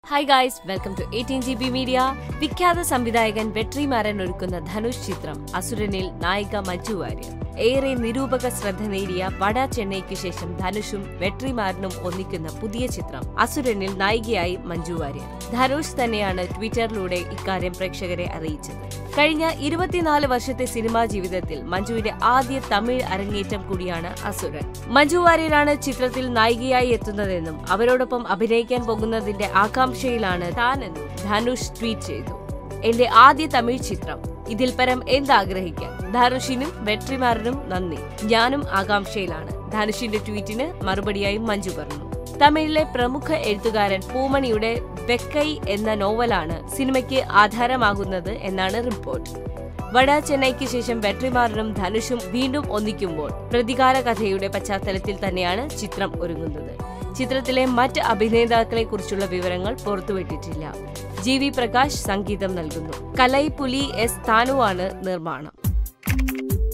hi guys welcome to eighteen G B media വിഖ്യാത സംവിധായകൻ വെട്രിമാരൻ ഒരുക്കുന്ന ധനുഷ് ചിത്രം അസുരനിൽ നായിക മഞ്ജു വാര്യർ ഏറെ നിരൂപക ശ്രദ്ധ നേടിയ വട ചെന്നൈക്ക് ശേഷം ധനുഷും വെട്രിമാരനും ഒന്നിക്കുന്ന പുതിയ ചിത്രം അസുരനിൽ നായികയായി മഞ്ജു വാര്യർ ധനുഷ് തന്നെയാണ് ട്വിറ്ററിലൂടെ ഇക്കാര്യം പ്രേക്ഷകരെ അറിയിച്ചത് കഴിഞ്ഞ ഇരുപത്തിനാല് വർഷത്തെ സിനിമാ ജീവിതത്തിൽ മഞ്ജുവിന്റെ ആദ്യ തമിഴ് അരങ്ങേറ്റം കൂടിയാണ് അസുരൻ മഞ്ജു വാര്യരാണ് ചിത്രത്തിൽ നായികയായി എത്തുന്നതെന്നും അവരോടൊപ്പം അഭിനയിക്കാൻ പോകുന്നതിന്റെ ആകാംക്ഷയിലാണ് താനെന്നും ധനുഷ് ട്വീറ്റ് ചെയ്തു എന്റെ ആദ്യ തമിഴ് ചിത്രം ഇതിൽ പരം എന്താഗ്രഹിക്കാൻ ധനുഷിനും വെട്രിമാറിനും നന്ദി ഞാനും ആകാംക്ഷയിലാണ് ധനുഷിന്റെ ട്വീറ്റിന് മറുപടിയായി മഞ്ജു പറഞ്ഞു തമിഴിലെ പ്രമുഖ എഴുത്തുകാരൻ പൂമണിയുടെ വെക്കൈ എന്ന നോവലാണ് സിനിമയ്ക്ക് ആധാരമാകുന്നത് എന്നാണ് റിപ്പോർട്ട് വട ചെന്നൈക്ക് ശേഷം വെട്രിമാറിനും ധനുഷും വീണ്ടും ഒന്നിക്കുമ്പോൾ പ്രതികാര കഥയുടെ പശ്ചാത്തലത്തിൽ തന്നെയാണ് ചിത്രം ഒരുങ്ങുന്നത് ചിത്രത്തിലെ മറ്റ് അഭിനേതാക്കളെ കുറിച്ചുള്ള വിവരങ്ങൾ പുറത്തുവിട്ടിട്ടില്ല ജി വി പ്രകാശ് സംഗീതം നൽകുന്നു കലൈ പുലി എസ് താനുവാണ് നിർമ്മാണം